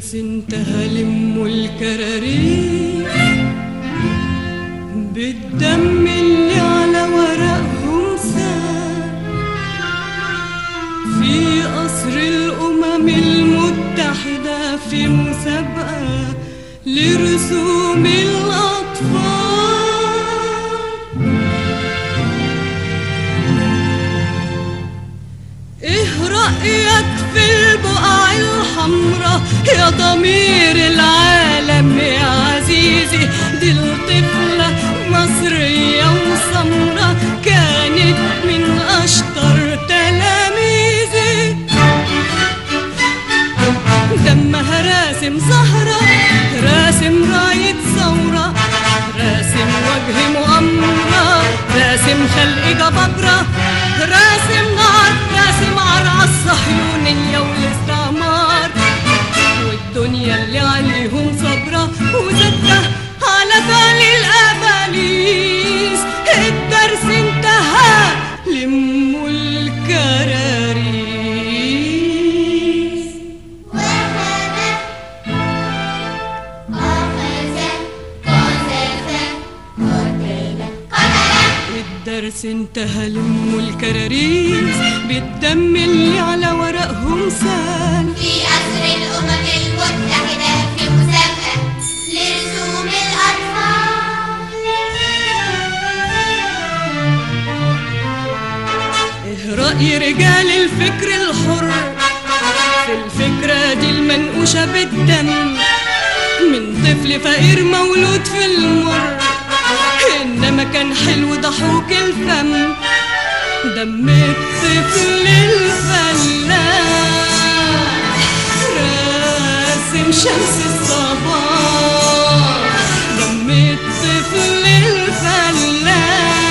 الدرس انتهى لم الكراريس بالدم اللي على ورقهم سال في قصر الأمم المتحدة في مسابقة لرسوم الأطفال ايه رأيك في البقع الحمراء يا ضمير العالم يا عزيزي دي الطفلة مصرية وسمرة كانت من أشطر تلاميذي دمها راسم زهرة راسم راية ثورة راسم وجه مؤامرة راسم خلق جبابرة راسم نار راسم عرع الصهيونية والاستعمار والدنيا اللي عليهم صبرة وزكة على بالي الأباليس الدرس انتهى لموا الكراريس الدرس انتهى لموا الكراريس بالدم اللي على ورقهم سال في قصر الأمم المتحدة في مسابقة لرسوم الأطفال ايه رأي رجال الفكر الحر في الفكرة دي المنقوشة بالدم من طفل فقير مولود في المر إنما كان حلو ضحوك الفم دم الطفل الفلاح راسم شمس الصباح دم الطفل الفلاح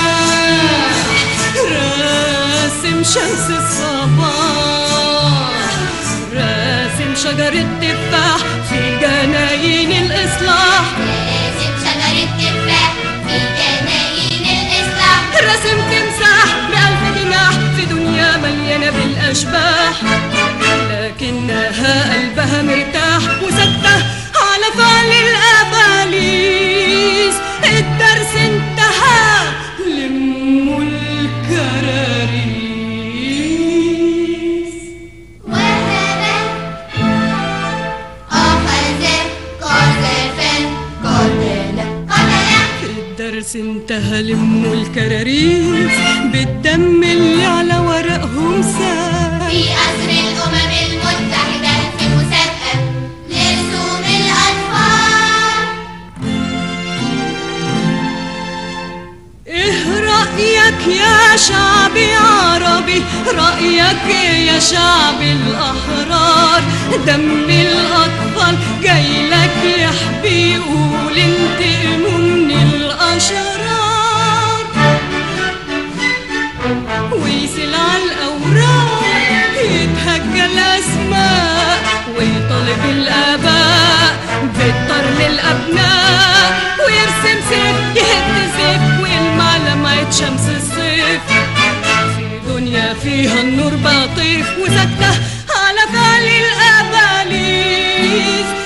راسم شمس الصباح راسم شجرة تفاح في جناين الإصلاح راسم شجرة تفاح في جناين الإصلاح راسم تمساح بألف جناح في دنيا مليانة بالأشباح لكنها قلبها مرتاح وسكتة على فعل الأباليس الدرس انتهى لموا الكراريس وهذا أخذ قذفا قتل قتل الدرس انتهى لموا الكراريس بالدم اللي على ورقهم سال في قصر الأمم المتحدة في مسابقة لرسوم الأطفال ايه رأيك يا شعبي عربي رأيك إيه يا شعب الأحرار دم الأطفال جاي لك يحبي يقول انتقموا من الأشرار ويسل على الأوراق يتهجى الأسماء ويطالب الآباء بالطرد الأبناء ويرسم سيف يهد سيف ويلمع لمعة شمس الصيف في دنيا فيها النور بطيف وسكتة على فعل الأباليس